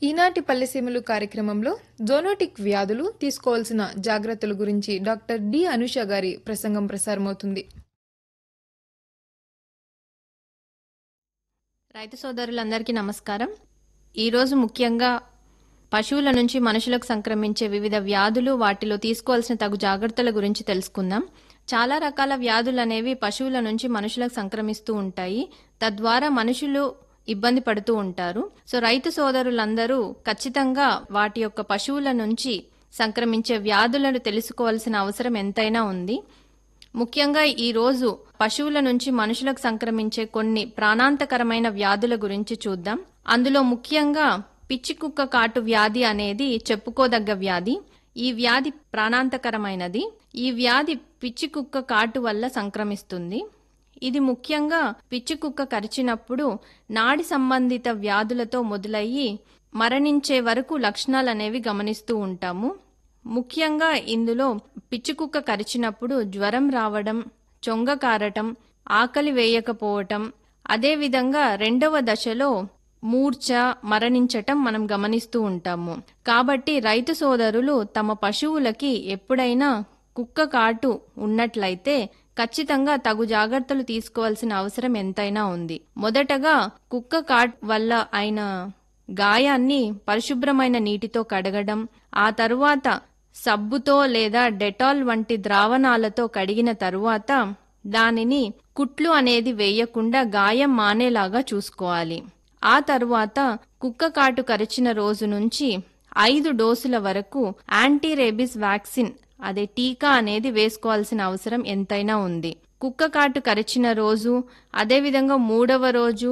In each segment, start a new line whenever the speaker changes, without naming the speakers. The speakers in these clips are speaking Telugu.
ఈనాటి పల్లెసీమలు కార్యక్రమంలో జోనోటిక్ వ్యాధులు తీసుకోవాల్సిన జాగ్రత్తల గురించి డాక్టర్ డి అనుష గారి ప్రసంగం ప్రసారమవుతుంది
రైతు సోదరులందరికీ నమస్కారం ఈరోజు ముఖ్యంగా పశువుల నుంచి మనుషులకు సంక్రమించే వివిధ వ్యాధులు వాటిలో తీసుకోవాల్సిన తగు జాగ్రత్తల గురించి తెలుసుకుందాం చాలా రకాల వ్యాధులు అనేవి పశువుల నుంచి మనుషులకు సంక్రమిస్తూ ఉంటాయి తద్వారా మనుషులు ఇబ్బంది పడుతూ ఉంటారు సో రైతు సోదరులందరూ ఖచ్చితంగా వాటి యొక్క పశువుల నుంచి సంక్రమించే వ్యాధులను తెలుసుకోవాల్సిన అవసరం ఎంతైనా ఉంది ముఖ్యంగా ఈ రోజు పశువుల నుంచి మనుషులకు సంక్రమించే కొన్ని ప్రాణాంతకరమైన వ్యాధుల గురించి చూద్దాం అందులో ముఖ్యంగా పిచ్చి కుక్క కాటు వ్యాధి అనేది చెప్పుకోదగ్గ వ్యాధి ఈ వ్యాధి ప్రాణాంతకరమైనది ఈ వ్యాధి పిచ్చి కుక్క కాటు వల్ల సంక్రమిస్తుంది ఇది ముఖ్యంగా పిచ్చి కుక్క కరిచినప్పుడు నాడి సంబంధిత వ్యాధులతో మొదలయ్యి మరణించే వరకు లక్షణాలు అనేవి గమనిస్తూ ఉంటాము ముఖ్యంగా ఇందులో పిచ్చుకుక్క కరిచినప్పుడు జ్వరం రావడం చొంగ కారటం ఆకలి వేయకపోవటం అదేవిధంగా రెండవ దశలో మూర్ఛ మరణించటం మనం గమనిస్తూ ఉంటాము కాబట్టి రైతు సోదరులు తమ పశువులకి ఎప్పుడైనా కుక్క కాటు ఉన్నట్లయితే ఖచ్చితంగా తగు జాగ్రత్తలు తీసుకోవాల్సిన అవసరం ఎంతైనా ఉంది మొదటగా కుక్క కాట్ వల్ల అయిన గాయాన్ని పరిశుభ్రమైన నీటితో కడగడం ఆ తరువాత సబ్బుతో లేదా డెటాల్ వంటి ద్రావణాలతో కడిగిన తరువాత దానిని కుట్లు అనేది వేయకుండా గాయం మానేలాగా చూసుకోవాలి ఆ తరువాత కుక్క కాటు కరిచిన రోజు నుంచి ఐదు డోసుల వరకు యాంటీ రేబిస్ వ్యాక్సిన్ అదే టీకా అనేది వేసుకోవాల్సిన అవసరం ఎంతైనా ఉంది కుక్క కాటు కరిచిన రోజు అదేవిధంగా మూడవ రోజు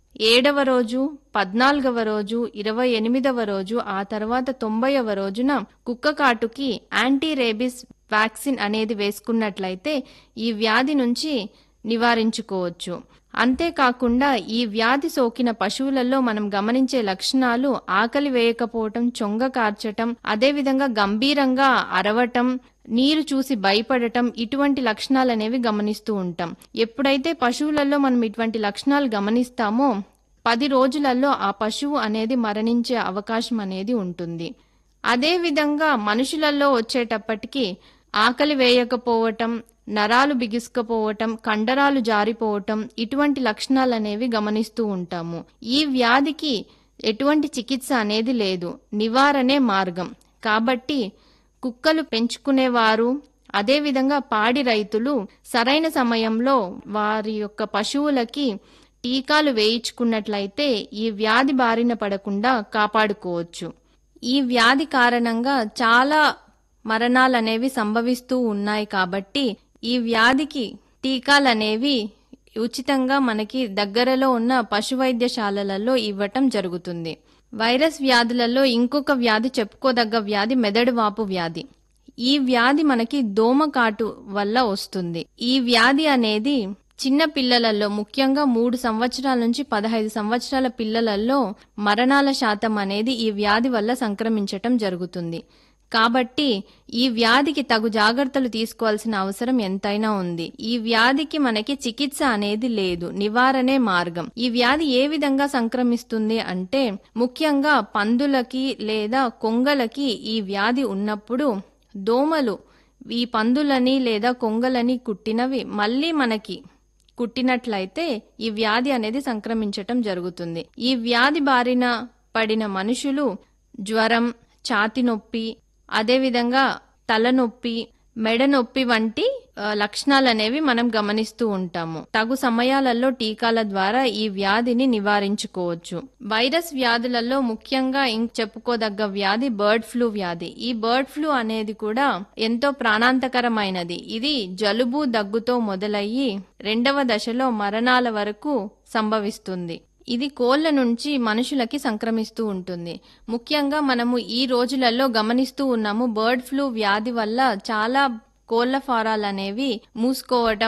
ఏడవ రోజు పద్నాలుగవ రోజు ఇరవై ఎనిమిదవ రోజు ఆ తర్వాత తొంభైవ రోజున కుక్క కాటుకి యాంటీ రేబిస్ వ్యాక్సిన్ అనేది వేసుకున్నట్లయితే ఈ వ్యాధి నుంచి నివారించుకోవచ్చు అంతేకాకుండా ఈ వ్యాధి సోకిన పశువులలో మనం గమనించే లక్షణాలు ఆకలి వేయకపోవటం చొంగ కార్చటం అదేవిధంగా గంభీరంగా అరవటం నీరు చూసి భయపడటం ఇటువంటి లక్షణాలు అనేవి గమనిస్తూ ఉంటాం ఎప్పుడైతే పశువులలో మనం ఇటువంటి లక్షణాలు గమనిస్తామో పది రోజులలో ఆ పశువు అనేది మరణించే అవకాశం అనేది ఉంటుంది అదేవిధంగా మనుషులలో వచ్చేటప్పటికి ఆకలి వేయకపోవటం నరాలు బిగుసుకపోవటం కండరాలు జారిపోవటం ఇటువంటి లక్షణాలు అనేవి గమనిస్తూ ఉంటాము ఈ వ్యాధికి ఎటువంటి చికిత్స అనేది లేదు నివారణే మార్గం కాబట్టి కుక్కలు పెంచుకునేవారు అదేవిధంగా పాడి రైతులు సరైన సమయంలో వారి యొక్క పశువులకి టీకాలు వేయించుకున్నట్లయితే ఈ వ్యాధి బారిన పడకుండా కాపాడుకోవచ్చు ఈ వ్యాధి కారణంగా చాలా మరణాలనేవి సంభవిస్తూ ఉన్నాయి కాబట్టి ఈ వ్యాధికి టీకాలనేవి ఉచితంగా మనకి దగ్గరలో ఉన్న పశు వైద్యశాలలలో ఇవ్వటం జరుగుతుంది వైరస్ వ్యాధులలో ఇంకొక వ్యాధి చెప్పుకోదగ్గ వ్యాధి మెదడు వాపు వ్యాధి ఈ వ్యాధి మనకి దోమకాటు వల్ల వస్తుంది ఈ వ్యాధి అనేది చిన్న పిల్లలలో ముఖ్యంగా మూడు సంవత్సరాల నుంచి పదహైదు సంవత్సరాల పిల్లలలో మరణాల శాతం అనేది ఈ వ్యాధి వల్ల సంక్రమించటం జరుగుతుంది కాబట్టి ఈ వ్యాధికి తగు జాగ్రత్తలు తీసుకోవాల్సిన అవసరం ఎంతైనా ఉంది ఈ వ్యాధికి మనకి చికిత్స అనేది లేదు నివారణే మార్గం ఈ వ్యాధి ఏ విధంగా సంక్రమిస్తుంది అంటే ముఖ్యంగా పందులకి లేదా కొంగలకి ఈ వ్యాధి ఉన్నప్పుడు దోమలు ఈ పందులని లేదా కొంగలని కుట్టినవి మళ్ళీ మనకి కుట్టినట్లయితే ఈ వ్యాధి అనేది సంక్రమించటం జరుగుతుంది ఈ వ్యాధి బారిన పడిన మనుషులు జ్వరం ఛాతి నొప్పి అదేవిధంగా తలనొప్పి మెడ నొప్పి వంటి లక్షణాలు అనేవి మనం గమనిస్తూ ఉంటాము తగు సమయాలలో టీకాల ద్వారా ఈ వ్యాధిని నివారించుకోవచ్చు వైరస్ వ్యాధులలో ముఖ్యంగా ఇంక చెప్పుకోదగ్గ వ్యాధి బర్డ్ ఫ్లూ వ్యాధి ఈ బర్డ్ ఫ్లూ అనేది కూడా ఎంతో ప్రాణాంతకరమైనది ఇది జలుబు దగ్గుతో మొదలయ్యి రెండవ దశలో మరణాల వరకు సంభవిస్తుంది ఇది కోళ్ల నుంచి మనుషులకి సంక్రమిస్తూ ఉంటుంది ముఖ్యంగా మనము ఈ రోజులలో గమనిస్తూ ఉన్నాము బర్డ్ ఫ్లూ వ్యాధి వల్ల చాలా కోళ్ల ఫారాలు అనేవి మూసుకోవటం